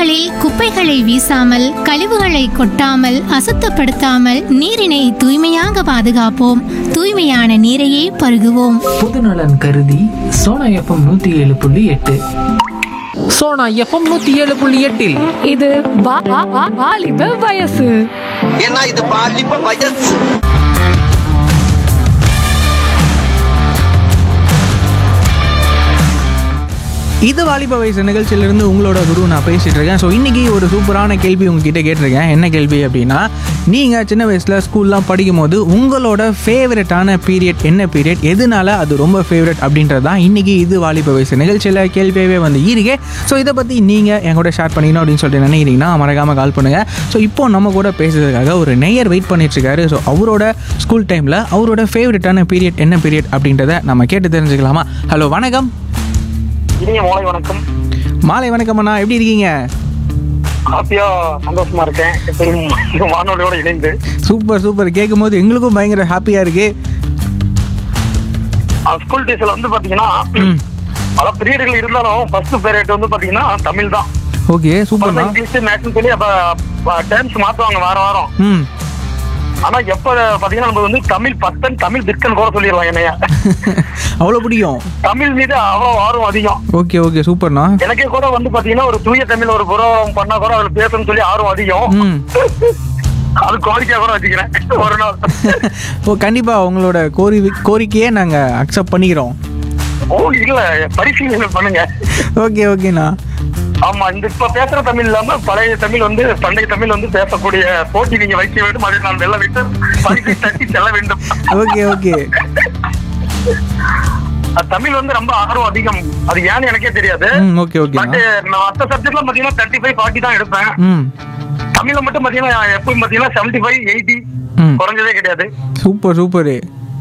சாலைகளில் குப்பைகளை வீசாமல் கழிவுகளை கொட்டாமல் அசுத்தப்படுத்தாமல் நீரினை தூய்மையாக பாதுகாப்போம் தூய்மையான நீரையே பருகுவோம் பொதுநலன் கருதி சோனா எஃப்எம் நூத்தி ஏழு புள்ளி எட்டு சோனா எஃப்எம் நூத்தி ஏழு புள்ளி எட்டில் இது வா- வா- வா- வாலிப வயசு ஏன்னா இது பாலிப்ப வயசு இது வாலிப வயசு நிகழ்ச்சியிலிருந்து உங்களோட குரு நான் பேசிட்டு இருக்கேன் ஸோ இன்னைக்கு ஒரு சூப்பரான கேள்வி உங்ககிட்ட கேட்டிருக்கேன் என்ன கேள்வி அப்படின்னா நீங்கள் சின்ன வயசில் ஸ்கூல்லாம் படிக்கும் போது உங்களோட ஃபேவரட்டான பீரியட் என்ன பீரியட் எதனால அது ரொம்ப ஃபேவரட் அப்படின்றது தான் இன்னைக்கு இது வாலிப வயசு நிகழ்ச்சியில் கேள்வியாகவே வந்து இருக்கே ஸோ இதை பற்றி நீங்கள் என் கூட ஷேர் பண்ணிக்கணும் அப்படின்னு சொல்லிட்டு நினைக்கிறீங்கன்னா மறக்காமல் கால் பண்ணுங்கள் ஸோ இப்போ நம்ம கூட பேசுறதுக்காக ஒரு நெய்யர் வெயிட் பண்ணிட்டு இருக்காரு ஸோ அவரோட ஸ்கூல் டைமில் அவரோட ஃபேவரட்டான பீரியட் என்ன பீரியட் அப்படின்றத நம்ம கேட்டு தெரிஞ்சுக்கலாமா ஹலோ வணக்கம் இனிய மாலை வணக்கம் மாலை வணக்கம் அண்ணா எப்படி இருக்கீங்க ஹாப்பியா சந்தோஷமா இருக்கேன் எப்பயும் வானொலியோட இணைந்து சூப்பர் சூப்பர் கேட்கும் போது எங்களுக்கும் பயங்கர ஹாப்பியா இருக்கு ஸ்கூல் டேஸ்ல வந்து பாத்தீங்கன்னா ம். பல பீரியடுகள் இருந்தாலும் ஃபர்ஸ்ட் பீரியட் வந்து பாத்தீங்கன்னா தமிழ் தான் ஓகே சூப்பர்ண்ணா இங்கிலீஷ் மேத்ஸ் சொல்லி அப்ப டேர்ம்ஸ் மாத்துவாங்க வாரம் வாரம் ம் ஆனா எப்ப பாத்தீங்கன்னா நம்ம வந்து தமிழ் பத்தன் தமிழ் பிற்கன் கூட சொல்லிடலாம் என்னைய அவ்வளோ பிடிக்கும் தமிழ் மீது அவ்வளவு ஆர்வம் அதிகம் ஓகே ஓகே சூப்பர்ண்ணா எனக்கே கூட வந்து பாத்தீங்கன்னா ஒரு தூய தமிழ் ஒரு புரோகம் பண்ணா கூட அதுல பேசணும்னு சொல்லி ஆர்வம் அதிகம் ம் அது கோரிக்கை கூட வச்சுக்கிறேன் ஒரு நாள் ஓ கண்டிப்பாக உங்களோட கோரி கோரிக்கையே நாங்கள் அக்செப்ட் பண்ணிக்கிறோம் ஓ இல்ல பரிசீலனை பண்ணுங்க ஓகே ஓகேண்ணா ஆமா இந்த இப்ப பேசுற தமிழ் இல்லாம பழைய தமிழ் வந்து பண்டைய தமிழ் வந்து பேசக்கூடிய போட்டி நீங்க வைக்க வேண்டும் அதை நான் வெல்ல வேண்டும் பரிசை தட்டி செல்ல வேண்டும் ஓகே ஓகே அஹ் தமிழ் வந்து ரொம்ப ஆர்வம் அதிகம் அது ஏன்னு எனக்கே தெரியாது ம் ஓகே பட் ஓகேண்ணா நான் மத்த சப்ஜெக்ட்ல பாத்தீங்கன்னா தேர்ட்டி ஃபைவ் ஃபார்ட்டி தான் எடுப்பேன் ம் தமிழ்ல மட்டும் பாத்தீங்கன்னா எப்பவும் பாத்தீங்கன்னா செவன்டி ஃபைவ் எயிட்டி ம் குறைஞ்சதே கிடையாது சூப்பர் சூப்பர்